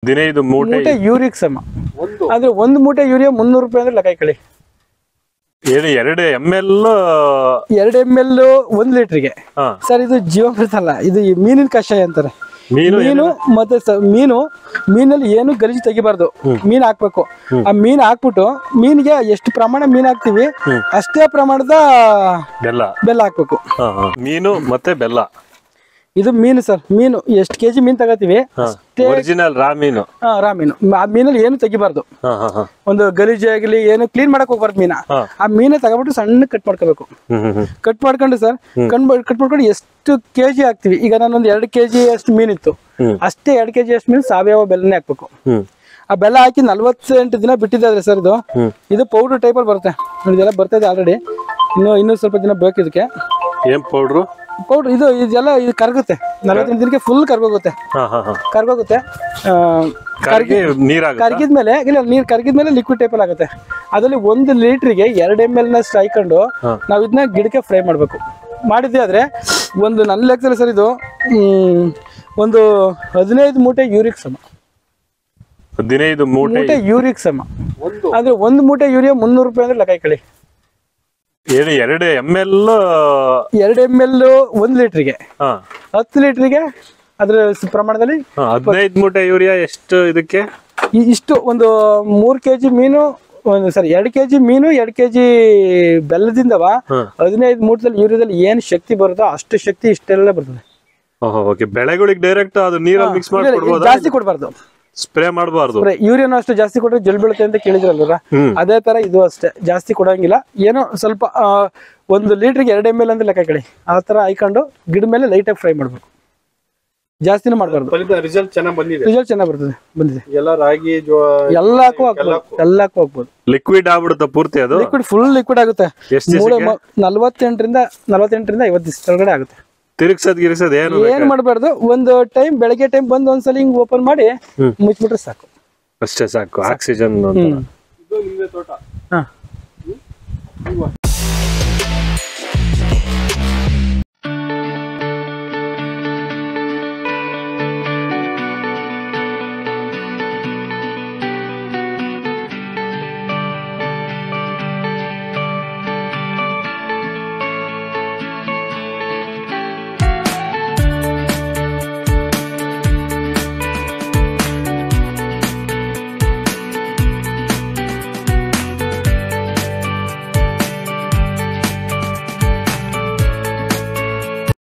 ಹದಿನೈದು ಮೂಟೆ ಮೂಟೆ ಯೂರಿಕ್ ಸಮ ಅಂದ್ರೆ ಒಂದು ಮೂಟೆ ಯೂರಿಯಾ ಮುನ್ನೂರು ರೂಪಾಯಿ ಅಂದ್ರೆ ಲೆಕ್ಕ ಇಕ್ಕಳಿ ಏನು ಎರಡು ಎಮ್ ಎಲ್ ಎರಡು ಎಮ್ ಎಲ್ ಒಂದ್ ಲೀಟ್ರಿಗೆ ಹಾ ಸರ್ ಇದು ಜೀವಾಮೃತ ಅಲ್ಲ ಇದು ಈ ಮೀನಿನ ಕಷಾಯ ಅಂತಾರೆ ಮೀನು ಮೀನು ಮತ್ತೆ ಸ- ಮೀನು ಮೀನಲ್ಲಿ ಏನು ಗಲೀಜು ತೆಗಿಬಾರ್ದು ಮೀನ್ ಹಾಕ್ಬೇಕು ಆ ಮೀನ್ ಹಾಕ್ಬಿಟ್ಟು ಮೀನಿಗೆ ಎಷ್ಟು ಪ್ರಮಾಣ ಮೀನ್ ಹಾಕ್ತಿವಿ ಅಷ್ಟೇ ಪ್ರಮಾಣದ ಬೆಲ್ಲ ಬೆಲ್ಲ ಹಾಕ್ಬೇಕು ಹಾ ಹಾ ಮೀನು ಮತ್ತೆ ಬೆಲ್ಲ ಇದು ಮೀನು ಸರ್ ಮೀನು ಎಷ್ಟು ಕೆಜಿ ಮೀನ್ ತಗೋತೀವಿ ಅಷ್ಟೇ ಒರಿಜಿನಲ್ ರಾ ಮೀನು ಹಾ, ರಾ ಮೀನು ಆ ಮೀನಲ್ಲಿ ಏನು ತೆಗಿಬಾರ್ದು ಹಾ ಹಾ ಹಾ ಒಂದು ಗಲೀಜು ಆಗಲಿ ಏನು ಕ್ಲೀನ್ ಮಾಡಕ್ ಹೋಗ್ಬಾರ್ದು ಮೀನ ಹಾ. ಆ ಮೀನ ತಗೊಬಿಟ್ಟು ಸಣ್ಣ ಕಟ್ ಮಾಡ್ಕೋಬೇಕು ಹ್ಮ್ ಹ್ಮ್ ಹ್ಮ್ ಕಟ್ ಮಾಡ್ಕೊಂಡು ಸರ್ ಕಟ್ ಕಟ್ ಮಾಡ್ಕೊಂಡು ಎಷ್ಟು ಕೆಜಿ ಹಾಕ್ತಿವಿ ಈಗ ನಾನೊಂದು ಎರಡು ಕೆಜಿ ಅಷ್ಟು ಮೀನಿತ್ತು ಹ್ಮ್. ಅಷ್ಟೇ ಎರಡು ಕೆಜಿ ಅಷ್ಟು ಮೀನು ಸಾವಯವ ಬೆಲ್ಲನೇ ಹಾಕ್ಬೇಕು ಹ್ಮ್ ಆ ಬೆಲ್ಲ ಹಾಕಿ ನಲ್ವತ್ತೆಂಟು ದಿನ ಬಿಟ್ಟಿದ್ದಾದ್ರೆ ಸರ್ ಇದು ಇದು ಪೌಡರ್ ಟೈಪಲ್ಲಿ ಬರುತ್ತೆ ನೋಡಿ, ಇದೆಲ್ಲ ಬರ್ತದೆ ಆಲ್ರೆಡಿ ಇನ್ನು ಇನ್ನೂ ಸ್ವಲ್ಪ ದಿನ ಬೇಕು ಇದಕ್ಕೆ ಏನ್ ಪೌಡ್ರು ಪೌಡರ್ ಇದು ಇದೆಲ್ಲ ಇದು ಕರಗುತ್ತೆ ನಲ್ವತ್ತೆಂಟು ದಿನಕ್ಕೆ ಫುಲ್ ಕರ್ಗೋಗುತ್ತೆ ಹಾ ಹಾ ಹಾ ಕರ್ಗೋಗುತ್ತೆ ಆ, ಕರ್ಗಿ ನೀರಾಗ ಕರ್ಗಿದ್ಮೇಲೆ ಇಲ್ಲ ನೀರು ಕರ್ಗಿದ್ಮೇಲೆ ಲಿಕ್ವಿಡ್ ಟೈಪಲ್ಲಿ ಆಗುತ್ತೆ ಅದರಲ್ಲಿ ಒಂದು ಲೀಟ್ರಿಗೆ ಎರಡು ಎಮ್ ಎಲ್ ನಷ್ಟು ಹಾಕೊಂಡು ನಾವು ಇದನ್ನ ಗಿಡಕ್ಕೆ ಫ್ರೈ ಮಾಡಬೇಕು ಮಾಡಿದ್ದೆ ಆದ್ರೆ ಒಂದು ನನ್ನ ಲೆಕ್ಕದಲ್ಲಿ ಸರ್ ಇದು ಮ್, ಒಂದು ಹದಿನೈದು ಮೂಟೆ ಯೂರಿಕ್ ಸಮ ಹದಿನೈದು ಮೂಟೆ ಮೂಟೆ ಯೂರಿಕ್ ಸಮ ಅಂದ್ರೆ ಒಂದು ಮೂಟೆ ಯೂರಿಯಾ ಮುನ್ನೂರು ರೂಪಾಯಿ ಅಂದ್ರೆ ಲೆಕ್ಕ ಇಕ್ಕಳಿ ಏನು ಎರಡು ಎಮ್ ಎಲ್ ಎರಡು ಎಮ್ ಎಲ್ ಒಂದು ಲೀಟ್ರಿಗೆ ಹಾ ಹತ್ತು ಲೀಟ್ರಿಗೆ ಅದ್ರ ಸ- ಪ್ರಮಾಣದಲ್ಲಿ ಹಾ, ಹದಿನೈದು ಮೂಟೆ ಯೂರಿಯಾ ಎಷ್ಟು ಇದಕ್ಕೆ ಈ- ಇಷ್ಟು ಒಂದು ಮೂರು ಕೆ ಜಿ ಮೀನು ಒಂದು ಸಾರಿ ಎರಡು ಕೆ ಜಿ ಮೀನು ಎರಡು ಕೆ ಜಿ ಬೆಲ್ಲದಿಂದವ ಹ್ಮ್. ಹದಿನೈದು ಮೂಟದಲ್ಲಿ ಯೂರಿಯಾದಲ್ಲಿ ಏನು ಶಕ್ತಿ ಬರುತ್ತೋ ಅಷ್ಟು ಶಕ್ತಿ ಇಷ್ಟೆಲ್ಲ ಬರ್ತದೆ ಓಕೆ ಬೆಳೆಗಳಿಗೆ ಡೈರೆಕ್ಟ್ ಅದು ನೀರಲ್ಲಿ ಮಿಕ್ಸ್ ಮಾಡಿ ಇಲ್ಲ, ಇದು ಕೊಡ್ಬೋದಾ ಜಾಸ್ತಿ ಕೊಡಬಾರ್ದು ಸ್ಪ್ರೇ ಮಾಡಬಾರ್ದು ಯೂರಿಯಾನು ಅಷ್ಟು ಜಾಸ್ತಿ ಕೊಟ್ಟರೆ ಜಲ್ ಬೀಳುತ್ತೆ ಅಂತ ಕೇಳಿದ್ರಲ್ವ ಹ್ಮ್. ಅದೇ ತರ ಇದು ಅಷ್ಟೇ ಜಾಸ್ತಿ ಕೊಡಂಗಿಲ್ಲ ಏನೋ ಸ್ವಲ್ಪ ಆ, ಒಂದು ಲೀಟ್ರಿಗೆ ಎರಡು ಎಮ್ ಎಲ್ ಅಂತ ಲೆಕ್ಕ ಕೇಳಿ ಆ ತರ ಹಾಕೊಂಡು ಗಿಡ ಮೇಲೆ ಲೈಟಾಗಿ ಫ್ರೈ ಮಾಡಬೇಕು ಜಾಸ್ತಿನೂ ಮಾಡಬಾರ್ದು ಫಲಿತ ರಿಸಲ್ಟ್ ಚೆನ್ನಾಗಿ ಬಂದಿದೆ ರಿಸಲ್ಟ್ ಚೆನ್ನಾಗಿ ಬರ್ತದೆ ಬಂದಿದೆ ಎಲ್ಲ ರಾಗಿ ಜೋ ಎಲ್ಲಕ್ಕೂ ಹಾಕ್ಬೋದು ಎಲ್ಲಕ್ಕೂ ಹಾಕ್ಬೋದು ಲಿಕ್ವಿಡ್ ಆಗ್ಬಿಡುತ್ತಾ ಪೂರ್ತಿ ಅದು ಲಿಕ್ವಿಡ್ ಫುಲ್ ಲಿಕ್ವಿಡ್ ಆಗುತ್ತೆ ಎಷ್ಟು ಮೂಳೆ ಮ- ನಲವತ್ತೆಂಟರಿಂದ ನಲವತ್ತೆಂಟರಿಂದ ಐವತ್ತು ದಿವಸ ಒಳಗಡೆ ಆಗುತ್ತೆ ತಿರುಗ್ಸದ್ ಗಿರ್ಸದ್ ಏನು ಏನ್ ಮಾಡಬಾರ್ದು ಒಂದು ಟೈಮ್ ಬೆಳಗ್ಗೆ ಟೈಮ್ ಬಂದು ಒಂದ್ಸಲ ಹಿಂಗ್ ಓಪನ್ ಮಾಡಿ ಹ್ಮ್. ಮುಚ್ಬಿಟ್ರೆ ಸಾಕು ಅಷ್ಟೇ ಸಾಕು ಆಕ್ಸಿಜನ್ ಹ್ಮ್ ಇದು ನಿಮ್ದೇ ತೋಟ ಹಾ